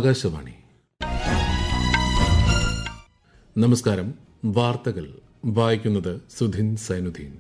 ആകാശവാണി നമസ്കാരം വാർത്തകൾ വായിക്കുന്നത് സുധിൻ സൈനുദ്ദീൻ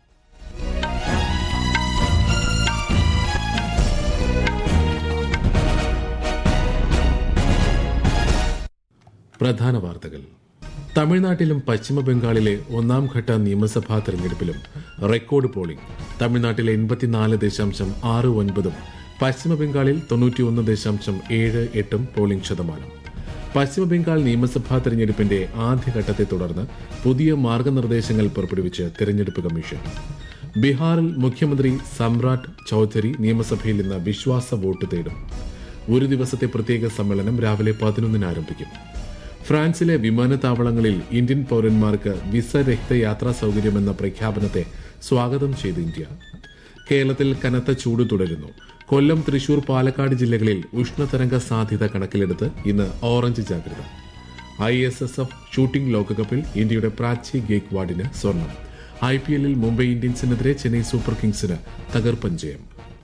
പ്രധാന വാർത്തകൾ തമിഴ്നാട്ടിലും പശ്ചിമ ബംഗാളിലെ ഒന്നാം ഘട്ട നിയമസഭാ തെരഞ്ഞെടുപ്പിലും റെക്കോർഡ് പോളിംഗ് തമിഴ്നാട്ടിലെ എൺപത്തിനാല് ദശാംശം ആറ് ഒൻപതും പശ്ചിമ ബംഗാളിൽ തൊണ്ണൂറ്റിയൊന്ന് ദശാംശം ഏഴ് എട്ടും പോളിംഗ് ശതമാനം പശ്ചിമ ബംഗാൾ നിയമസഭാ തെരഞ്ഞെടുപ്പിന്റെ ആദ്യഘട്ടത്തെ തുടർന്ന് പുതിയ മാർഗനിർദ്ദേശങ്ങൾ പുറപ്പെടുവിച്ച് തെരഞ്ഞെടുപ്പ് കമ്മീഷൻ ബീഹാറിൽ മുഖ്യമന്ത്രി സമ്രാട്ട് ചൌധരി നിയമസഭയിൽ ഇന്ന് വിശ്വാസ വോട്ട് തേടും ഒരു ദിവസത്തെ പ്രത്യേക സമ്മേളനം രാവിലെ പതിനൊന്നിന് ആരംഭിക്കും ഫ്രാൻസിലെ വിമാനത്താവളങ്ങളിൽ ഇന്ത്യൻ പൌരന്മാർക്ക് വിസ രഹിത യാത്രാ സൌകര്യമെന്ന പ്രഖ്യാപനത്തെ സ്വാഗതം ചെയ്ത് ഇന്ത്യ കേരളത്തിൽ കനത്ത ചൂട് തുടരുന്നു കൊല്ലം തൃശൂർ പാലക്കാട് ജില്ലകളിൽ ഉഷ്ണതരംഗ സാധ്യത കണക്കിലെടുത്ത് ഇന്ന് ഓറഞ്ച് ജാഗ്രത I S S F shooting ലോകകപ്പിൽ ഇന്ത്യയുടെ പ്രാച്ചി ഗേക്വാഡിന് സ്വർണം ഐ പി എല്ലിൽ മുംബൈ ഇന്ത്യൻസിനെതിരെ ചെന്നൈ സൂപ്പർ കിങ്സിന് തകർപ്പൻ ജയം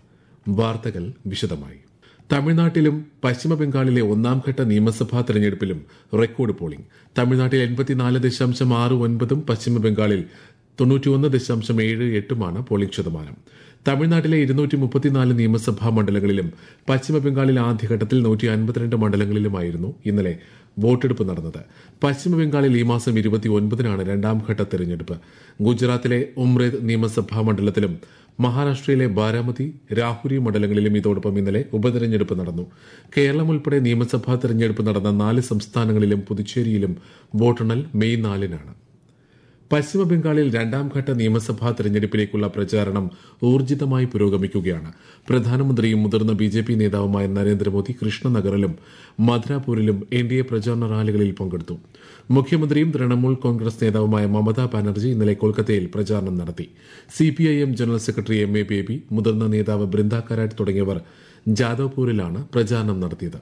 വാർത്തകൾ വിശദമായി തമിഴ്നാട്ടിലും പശ്ചിമ ബംഗാളിലെ ഒന്നാം ഘട്ട നിയമസഭാ തെരഞ്ഞെടുപ്പിലും റെക്കോർഡ് പോളിംഗ് തമിഴ്നാട്ടിൽ എൺപത്തിനാല് ദശാംശം ആറ് ഒൻപതും പശ്ചിമ ബംഗാളിൽ തൊണ്ണൂറ്റിയൊന്ന് ദശാംശം ഏഴ് എട്ടുമാണ് പോളിംഗ് ശതമാനം തമിഴ്നാട്ടിലെ ഇരുന്നൂറ്റി മുപ്പത്തിനാല് നിയമസഭാ മണ്ഡലങ്ങളിലും പശ്ചിമ ബംഗാളിൽ ആദ്യഘട്ടത്തിൽ നൂറ്റി അൻപത്തിരണ്ട് മണ്ഡലങ്ങളിലുമായിരുന്നു ഇന്നലെ വോട്ടെടുപ്പ് നടന്നത് പശ്ചിമ ബംഗാളിൽ ഈ മാസം ഇരുപത്തി ഒൻപതിനാണ് രണ്ടാം ഘട്ട തെരഞ്ഞെടുപ്പ് ഗുജറാത്തിലെ ഉംറേദ് നിയമസഭാ മണ്ഡലത്തിലും മഹാരാഷ്ട്രയിലെ ബാരാമതി രാഹുരി മണ്ഡലങ്ങളിലും ഇതോടൊപ്പം ഇന്നലെ ഉപതെരഞ്ഞെടുപ്പ് നടന്നു കേരളം ഉൾപ്പെടെ നിയമസഭാ തെരഞ്ഞെടുപ്പ് നടന്ന നാല് സംസ്ഥാനങ്ങളിലും പുതുച്ചേരിയിലും വോട്ടെണ്ണൽ മെയ് നാലിനാണ് പശ്ചിമ ബംഗാളിൽ രണ്ടാം ഘട്ട നിയമസഭാ തെരഞ്ഞെടുപ്പിലേക്കുള്ള പ്രചാരണം ഊർജിതമായി പുരോഗമിക്കുകയാണ് പ്രധാനമന്ത്രിയും മുതിർന്ന ബി ജെ പി നേതാവുമായ നരേന്ദ്രമോദി കൃഷ്ണനഗറിലും മധുരാപൂരിലും എൻ ഡി എ പ്രചാരണ റാലികളിൽ പങ്കെടുത്തു മുഖ്യമന്ത്രിയും തൃണമൂൽ കോൺഗ്രസ് നേതാവുമായ മമതാ ബാനർജി ഇന്നലെ കൊൽക്കത്തയിൽ പ്രചാരണം നടത്തി CPIM general secretary M A Baby മുതിർന്ന നേതാവ് ബൃന്ദ കരാട്ട് തുടങ്ങിയവർ ജാദവ്പൂരിലാണ് പ്രചാരണം നടത്തിയത്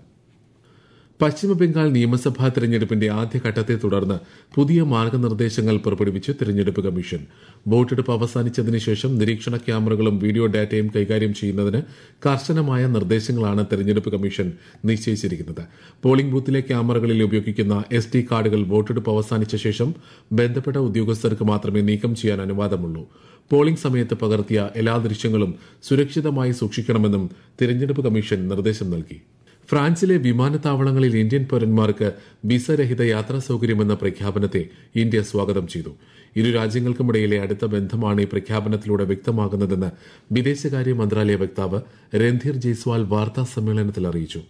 പശ്ചിമ ബംഗാൾ നിയമസഭാ തെരഞ്ഞെടുപ്പിന്റെ ആദ്യഘട്ടത്തെ തുടർന്ന് പുതിയ മാർഗനിർദ്ദേശങ്ങൾ പുറപ്പെടുവിച്ച് തെരഞ്ഞെടുപ്പ് കമ്മീഷൻ വോട്ടെടുപ്പ് അവസാനിച്ചതിന് ശേഷം നിരീക്ഷണ ക്യാമറകളും വീഡിയോ ഡാറ്റയും കൈകാര്യം ചെയ്യുന്നതിന് കർശനമായ നിർദ്ദേശങ്ങളാണ് തെരഞ്ഞെടുപ്പ് കമ്മീഷൻ നിശ്ചയിച്ചിരിക്കുന്നത് പോളിംഗ് ബൂത്തിലെ ക്യാമറകളിൽ ഉപയോഗിക്കുന്ന എസ് ഡി കാർഡുകൾ വോട്ടെടുപ്പ് അവസാനിച്ച ശേഷം ബന്ധപ്പെട്ട ഉദ്യോഗസ്ഥർക്ക് മാത്രമേ നീക്കം ചെയ്യാൻ അനുവാദമുള്ളൂ പോളിംഗ് സമയത്ത് പകർത്തിയ എല്ലാ ദൃശ്യങ്ങളും സുരക്ഷിതമായി സൂക്ഷിക്കണമെന്നും തെരഞ്ഞെടുപ്പ് കമ്മീഷൻ നിർദ്ദേശം നൽകി ഫ്രാൻസിലെ വിമാനത്താവളങ്ങളിൽ ഇന്ത്യൻ പൌരന്മാർക്ക് വിസരഹിത യാത്രാ സൌകര്യമെന്ന പ്രഖ്യാപനത്തെ ഇന്ത്യ സ്വാഗതം ചെയ്തു ഇരു രാജ്യങ്ങൾക്കുമിടയിലെ അടുത്ത ബന്ധമാണ് ഈ പ്രഖ്യാപനത്തിലൂടെ വ്യക്തമാകുന്നതെന്ന് വിദേശകാര്യ മന്ത്രാലയ വക്താവ് രൺധീർ ജയ്സ്വാൾ വാർത്താ സമ്മേളനത്തിൽ അറിയിച്ചു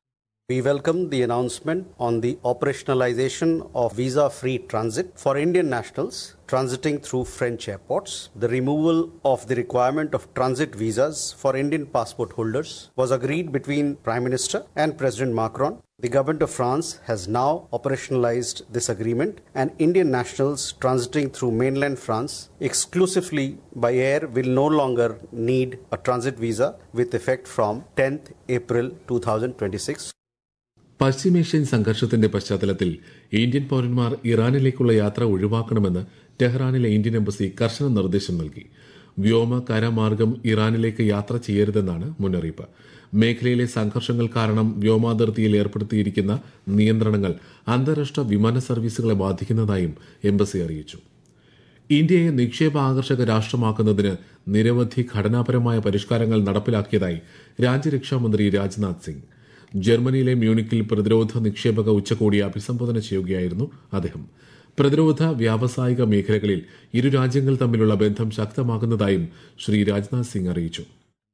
We welcome the announcement on the operationalization of visa free transit for Indian nationals transiting through French airports. The removal of the requirement of transit visas for Indian passport holders was agreed between Prime Minister and President Macron. The government of France has now operationalized this agreement, and Indian nationals transiting through mainland France exclusively by air will no longer need a transit visa with effect from 10th April 2026. പശ്ചിമേഷ്യൻ സംഘർഷത്തിന്റെ പശ്ചാത്തലത്തിൽ Indian പൌരന്മാർ ഇറാനിലേക്കുള്ള യാത്ര ഒഴിവാക്കണമെന്ന് ടെഹ്റാനിലെ Indian embassy കർശന നിർദ്ദേശം നൽകി വ്യോമ കരമാർഗം ഇറാനിലേക്ക് യാത്ര ചെയ്യരുതെന്നാണ് മുന്നറിയിപ്പ് മേഖലയിലെ സംഘർഷങ്ങൾ കാരണം വ്യോമാതിർത്തിയിൽ ഏർപ്പെടുത്തിയിരിക്കുന്ന നിയന്ത്രണങ്ങൾ അന്താരാഷ്ട്ര വിമാന സർവീസുകളെ ബാധിക്കുന്നതായും എംബസി അറിയിച്ചു ഇന്ത്യയെ നിക്ഷേപ ആകർഷക രാഷ്ട്രമാക്കുന്നതിന് നിരവധി ഘടനാപരമായ പരിഷ്കാരങ്ങൾ നടപ്പിലാക്കിയതായി രാജ്യരക്ഷാമന്ത്രി രാജ്നാഥ് സിംഗ് ജർമ്മനിയിലെ മ്യൂണിക്കിൽ പ്രതിരോധ നിക്ഷേപക ഉച്ചകോടിയെ അഭിസംബോധന ചെയ്യുകയായിരുന്നു അദ്ദേഹം പ്രതിരോധ വ്യാവസായിക മേഖലകളിൽ ഇരു രാജ്യങ്ങൾ തമ്മിലുള്ള ബന്ധം ശക്തമാക്കുന്നതായും ശ്രീ രാജ്നാഥ് സിംഗ് അറിയിച്ചു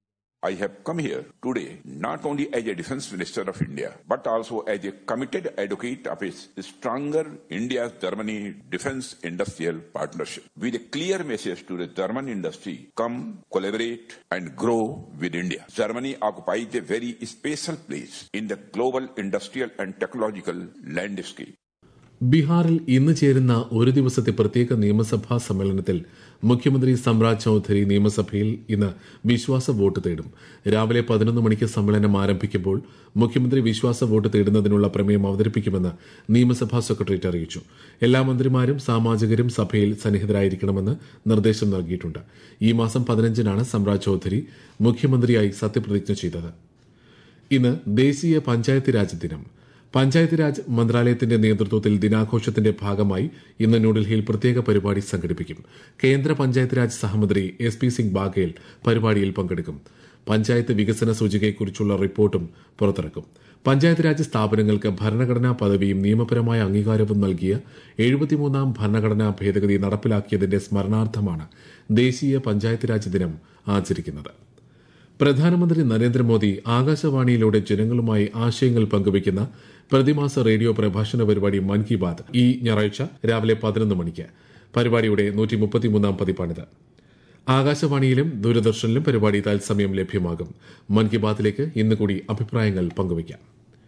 I have come here today not only as a defense minister of India, but also as a committed advocate of a stronger India-Germany defense industrial partnership. With a clear message to the German industry, come collaborate and grow with India. Germany occupies a very special place in the global industrial and technological landscape. ബീഹാറിൽ ഇന്ന് ചേരുന്ന ഒരു ദിവസത്തെ പ്രത്യേക നിയമസഭാ സമ്മേളനത്തിൽ മുഖ്യമന്ത്രി സമ്രാജ് ചൌധരി നിയമസഭയിൽ ഇന്ന് വിശ്വാസ വോട്ട് തേടും രാവിലെ പതിനൊന്ന് മണിക്ക് സമ്മേളനം ആരംഭിക്കുമ്പോൾ മുഖ്യമന്ത്രി വിശ്വാസ വോട്ട് തേടുന്നതിനുള്ള പ്രമേയം അവതരിപ്പിക്കുമെന്ന് നിയമസഭാ സെക്രട്ടേറിയറ്റ് അറിയിച്ചു എല്ലാ മന്ത്രിമാരും സാമാജികരും സഭയിൽ സന്നിഹിതരായിരിക്കണമെന്ന് നിർദ്ദേശം നൽകിയിട്ടുണ്ട് ഈ മാസം പതിനഞ്ചിനാണ് സമ്രാജ് ചൌധരി മുഖ്യമന്ത്രിയായി സത്യപ്രതിജ്ഞ ചെയ്തത് ഇന്ന് ദേശീയ പഞ്ചായത്ത് രാജ് ദിനം പഞ്ചായത്ത് രാജ് മന്ത്രാലയത്തിന്റെ നേതൃത്വത്തിൽ ദിനാഘോഷത്തിന്റെ ഭാഗമായി ഇന്ന് ന്യൂഡൽഹിയിൽ പ്രത്യേക പരിപാടി സംഘടിപ്പിക്കും കേന്ദ്ര പഞ്ചായത്ത് രാജ് സഹമന്ത്രി എസ് പി സിംഗ് ബാഗേൽ പരിപാടിയിൽ പങ്കെടുക്കും പഞ്ചായത്ത് വികസന സൂചികയെക്കുറിച്ചുള്ള റിപ്പോർട്ടും പുറത്തിറക്കും പഞ്ചായത്ത് രാജ് സ്ഥാപനങ്ങൾക്ക് ഭരണഘടനാ പദവിയും നിയമപരമായ അംഗീകാരവും നൽകിയ എഴുപത്തിമൂന്നാം ഭരണഘടനാ ഭേദഗതി നടപ്പിലാക്കിയതിന്റെ സ്മരണാർത്ഥമാണ് ദേശീയ പഞ്ചായത്ത് രാജ് ദിനം ആചരിക്കുന്നത് പ്രധാനമന്ത്രി നരേന്ദ്രമോദി ആകാശവാണിയിലൂടെ ജനങ്ങളുമായി ആശയങ്ങൾ പങ്കുവയ്ക്കുന്ന പ്രതിമാസ റേഡിയോ പ്രഭാഷണ പരിപാടി മൻ കി ബാത് ഈ ഞായറാഴ്ച രാവിലെ പതിനൊന്ന് മണിക്ക് പരിപാടിയുടെ നൂറ്റി മുപ്പത്തിമൂന്നാം പതിപ്പാണിത് ആകാശവാണിയിലും ദൂരദർശനിലും പരിപാടി തത്സമയം ലഭ്യമാകും മൻ കി ബാത്തിലേക്ക് ഇന്ന് കൂടി അഭിപ്രായങ്ങൾ പങ്കുവയ്ക്കാം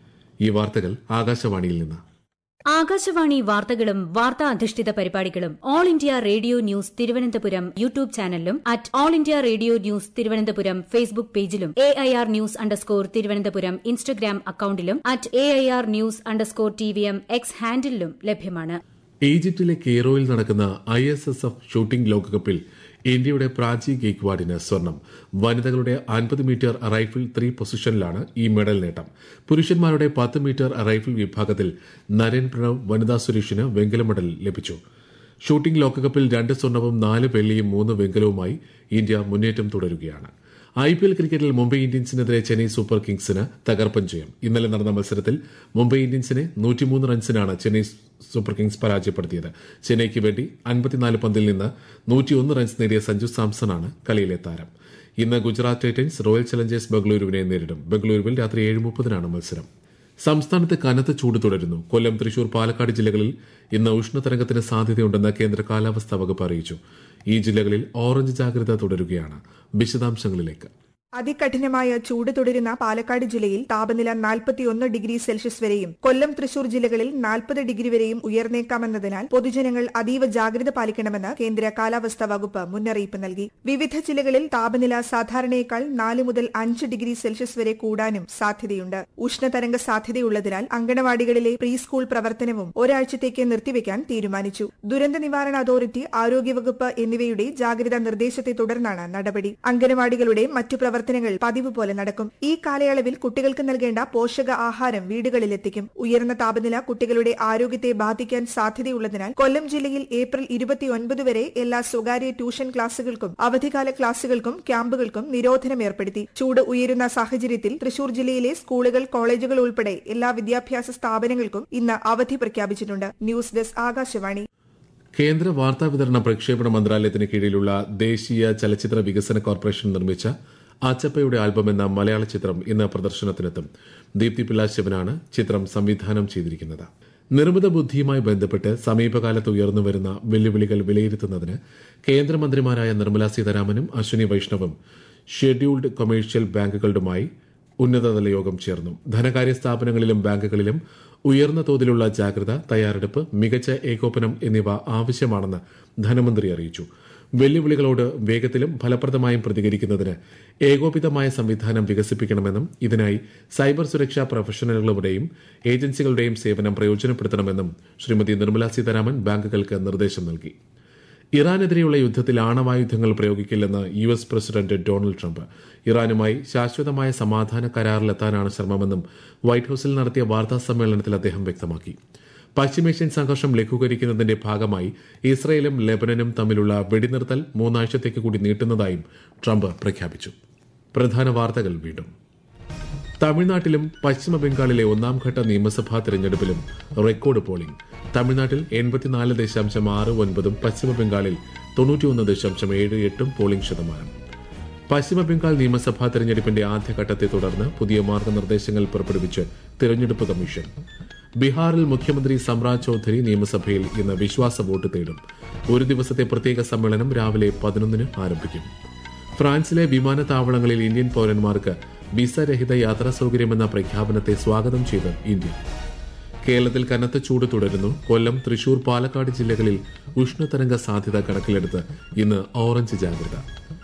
ഈ വാർത്തകൾ ആകാശവാണിയിൽ നിന്ന് ആകാശവാണി വാർത്തകളും വാർത്താ അധിഷ്ഠിത പരിപാടികളും all India radio news Thiruvananthapuram YouTube ചാനലിലും at all India radio news Thiruvananthapuram Facebook പേജിലും A I R news underscore Thiruvananthapuram Instagram അക്കൌണ്ടിലും at A I R news underscore T V M X ഹാൻഡിലും ലഭ്യമാണ് ഈജിപ്തിലെ കെയ്റോയിൽ നടക്കുന്ന I S S F shooting ലോകകപ്പിൽ ഇന്ത്യയുടെ പ്രാചി ഗെയ്ക്വാഡിന് സ്വർണം വനിതകളുടെ അൻപത് മീറ്റർ റൈഫിൾ ത്രീ പൊസിഷനിലാണ് ഈ മെഡൽ നേട്ടം പുരുഷന്മാരുടെ പത്ത് മീറ്റർ റൈഫിൾ വിഭാഗത്തിൽ നരേൻ പ്രണവ് വനിതാ സുരേഷിന് വെങ്കല മെഡൽ ലഭിച്ചു ഷൂട്ടിംഗ് ലോകകപ്പിൽ രണ്ട് സ്വർണവും നാല് വെള്ളിയും മൂന്ന് വെങ്കലവുമായി ഇന്ത്യ മുന്നേറ്റം തുടരുകയാണ് ഐ പി എൽ ക്രിക്കറ്റിൽ മുംബൈ ഇന്ത്യൻസിനെതിരെ ചെന്നൈ സൂപ്പർ കിങ്സിന് തകർപ്പൻ ജയം ഇന്നലെ നടന്ന മത്സരത്തിൽ മുംബൈ ഇന്ത്യൻസിനെ നൂറ്റിമൂന്ന് റൺസിനാണ് ചെന്നൈ സൂപ്പർ കിങ്സ് പരാജയപ്പെടുത്തിയത് ചെന്നൈയ്ക്ക് വേണ്ടി അൻപത്തിനാല് പന്തിൽ നിന്ന് നൂറ്റിയൊന്ന് റൺസ് നേടിയ സഞ്ജു സാംസണാണ് കളിയിലെ താരം ഇന്ന് ഗുജറാത്ത് ടൈറ്റൻസ് റോയൽ ചലഞ്ചേഴ്സ് ബംഗളൂരുവിനെ നേരിടും ബംഗളൂരുവിൽ രാത്രി ഏഴ് മുപ്പതിനാണ് മത്സരം സംസ്ഥാനത്ത് കനത്ത ചൂട് തുടരുന്നു കൊല്ലം തൃശൂർ പാലക്കാട് ജില്ലകളിൽ ഇന്ന് ഉഷ്ണതരംഗത്തിന് സാധ്യതയുണ്ടെന്ന് കേന്ദ്ര കാലാവസ്ഥാ വകുപ്പ് അറിയിച്ചു ഈ ജില്ലകളിൽ ഓറഞ്ച് ജാഗ്രത തുടരുകയാണ് വിശദാംശങ്ങളിലേക്ക് അതികഠിനമായ ചൂട് തുടരുന്ന പാലക്കാട് ജില്ലയിൽ താപനില നാൽപ്പത്തിയൊന്ന് ഡിഗ്രി സെൽഷ്യസ് വരെയും കൊല്ലം തൃശൂർ ജില്ലകളിൽ നാൽപ്പത് ഡിഗ്രി വരെയും ഉയർന്നേക്കാമെന്നതിനാൽ പൊതുജനങ്ങൾ അതീവ ജാഗ്രത പാലിക്കണമെന്ന് കേന്ദ്ര കാലാവസ്ഥാ വകുപ്പ് മുന്നറിയിപ്പ് നൽകി വിവിധ ജില്ലകളിൽ താപനില സാധാരണയേക്കാൾ നാല് മുതൽ അഞ്ച് ഡിഗ്രി സെൽഷ്യസ് വരെ കൂടാനും സാധ്യതയുണ്ട് ഉഷ്ണതരംഗ സാധ്യതയുള്ളതിനാൽ അങ്കണവാടികളിലെ പ്രീ സ്കൂൾ പ്രവർത്തനവും ഒരാഴ്ചത്തേക്ക് നിർത്തിവെക്കാൻ തീരുമാനിച്ചു ദുരന്ത നിവാരണ അതോറിറ്റി ആരോഗ്യവകുപ്പ് എന്നിവയുടെ ജാഗ്രതാ നിർദ്ദേശത്തെ തുടർന്നാണ് നടപടി അങ്കണവാടികളുടെ മറ്റു പ്രവർത്തനങ്ങൾ പതിവ് പോലെ നടക്കും ഈ കാലയളവിൽ കുട്ടികൾക്ക് നൽകേണ്ട പോഷക ആഹാരം വീടുകളിലെത്തിക്കും ഉയർന്ന താപനില കുട്ടികളുടെ ആരോഗ്യത്തെ ബാധിക്കാൻ സാധ്യതയുള്ളതിനാൽ കൊല്ലം ജില്ലയിൽ ഏപ്രിൽ ഇരുപത്തിയൊൻപത് വരെ എല്ലാ സ്വകാര്യ ട്യൂഷൻ ക്ലാസുകൾക്കും അവധിക്കാല ക്ലാസുകൾക്കും ക്യാമ്പുകൾക്കും നിരോധനം ഏർപ്പെടുത്തി ചൂട് ഉയരുന്ന സാഹചര്യത്തിൽ തൃശൂർ ജില്ലയിലെ സ്കൂളുകൾ കോളേജുകൾ ഉൾപ്പെടെ എല്ലാ വിദ്യാഭ്യാസ സ്ഥാപനങ്ങൾക്കും ഇന്ന് അവധി പ്രഖ്യാപിച്ചിട്ടുണ്ട് ന്യൂസ് ഡെസ്ക് ആകാശവാണി കേന്ദ്ര വാർത്താ വിതരണ പ്രക്ഷേപണ മന്ത്രാലയത്തിന് കീഴിലുള്ള ദേശീയ ചലച്ചിത്ര വികസന കോർപ്പറേഷൻ നിർമ്മിച്ച അച്ചപ്പയുടെ ആൽബം എന്ന മലയാള ചിത്രം ഇന്ന് പ്രദർശനത്തിനെത്തും ദീപ്തി പിള്ള ശിവനാണ് ചിത്രം സംവിധാനം ചെയ്തിരിക്കുന്നത് നിർമ്മിത ബുദ്ധിയുമായി ബന്ധപ്പെട്ട് സമീപകാലത്ത് ഉയർന്നുവരുന്ന വെല്ലുവിളികൾ വിലയിരുത്തുന്നതിന് കേന്ദ്രമന്ത്രിമാരായ നിർമ്മല സീതാരാമനും അശ്വിനി വൈഷ്ണവും ഷെഡ്യൂൾഡ് കൊമേഴ്ഷ്യൽ ബാങ്കുകളുമായി ഉന്നതതല യോഗം ചേർന്നു ധനകാര്യ സ്ഥാപനങ്ങളിലും ബാങ്കുകളിലും ഉയർന്ന തോതിലുള്ള ജാഗ്രത തയ്യാറെടുപ്പ് മികച്ച ഏകോപനം എന്നിവ ആവശ്യമാണെന്ന് ധനമന്ത്രി അറിയിച്ചു വെല്ലുവിളികളോട് വേഗത്തിലും ഫലപ്രദമായും പ്രതികരിക്കുന്നതിന് ഏകോപിതമായ സംവിധാനം വികസിപ്പിക്കണമെന്നും ഇതിനായി സൈബർ സുരക്ഷാ പ്രൊഫഷണലുകളുടെയും ഏജൻസികളുടെയും സേവനം പ്രയോജനപ്പെടുത്തണമെന്നും ശ്രീമതി നിർമ്മല സീതാരാമൻ ബാങ്കുകൾക്ക് നിർദ്ദേശം നൽകി ഇറാനെതിരെയുള്ള യുദ്ധത്തിൽ ആണവായുധങ്ങൾ പ്രയോഗിക്കില്ലെന്ന് U S president Donald Trump ഇറാനുമായി ശാശ്വതമായ സമാധാന കരാറിലെത്താനാണ് ശ്രമമെന്നും വൈറ്റ് ഹൌസിൽ നടത്തിയ വാർത്താ സമ്മേളനത്തിൽ അദ്ദേഹം വ്യക്തമാക്കി പശ്ചിമേഷ്യൻ സംഘർഷം ലഘൂകരിക്കുന്നതിന്റെ ഭാഗമായി ഇസ്രയേലും ലെബനനും തമ്മിലുള്ള വെടിനിർത്തൽ മൂന്നാഴ്ചത്തേക്ക് കൂടി നീട്ടുന്നതായും ട്രംപ് പ്രഖ്യാപിച്ചു പ്രധാന വാർത്തകൾ വീണ്ടും തമിഴ്നാട്ടിലും പശ്ചിമ ബംഗാളിലെ ഒന്നാം ഘട്ട നിയമസഭാ തെരഞ്ഞെടുപ്പിലും റെക്കോർഡ് പോളിംഗ് തമിഴ്നാട്ടിൽ എൺപത്തിനാല് ദശാംശം ആറ് ഒൻപതും പശ്ചിമ ബംഗാളിൽ തൊണ്ണൂറ്റിയൊന്ന് ദശാംശം ഏഴ് എട്ടും പോളിംഗ് ശതമാനം പശ്ചിമ ബംഗാൾ നിയമസഭാ തെരഞ്ഞെടുപ്പിന്റെ ആദ്യഘട്ടത്തെ തുടർന്ന് പുതിയ മാർഗനിർദ്ദേശങ്ങൾ പുറപ്പെടുവിച്ച് തെരഞ്ഞെടുപ്പ് കമ്മീഷൻ ബീഹാറിൽ മുഖ്യമന്ത്രി സമ്രാജ് ചൌധരി നിയമസഭയിൽ ഇന്ന് വിശ്വാസ വോട്ട് തേടും ഒരു ദിവസത്തെ പ്രത്യേക സമ്മേളനം രാവിലെ പതിനൊന്നിന് ആരംഭിക്കും ഫ്രാൻസിലെ വിമാനത്താവളങ്ങളിൽ ഇന്ത്യൻ പൌരന്മാർക്ക് വിസ രഹിത യാത്രാ സൌകര്യമെന്ന പ്രഖ്യാപനത്തെ സ്വാഗതം ചെയ്ത് ഇന്ത്യ കേരളത്തിൽ കനത്ത ചൂട് തുടരുന്നു കൊല്ലം തൃശൂർ പാലക്കാട് ജില്ലകളിൽ ഉഷ്ണതരംഗ സാധ്യത കണക്കിലെടുത്ത് ഇന്ന് ഓറഞ്ച് ജാഗ്രത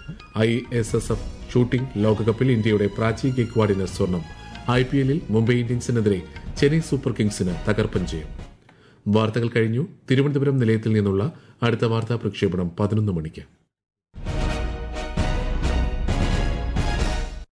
I S S F shooting ലോകകപ്പിൽ ഇന്ത്യയുടെ പ്രാചി ഗെക്വാഡിന് സ്വർണം ഐ പി എല്ലിൽ മുംബൈ ഇന്ത്യൻസിനെതിരെ ചെന്നൈ സൂപ്പർ കിങ്സിന് തകർപ്പൻ ജയം വാർത്തകൾ കഴിഞ്ഞു തിരുവനന്തപുരം നിലയത്തിൽ നിന്നുള്ള അടുത്ത വാർത്താ പ്രക്ഷേപണം പതിനൊന്ന് മണിക്ക്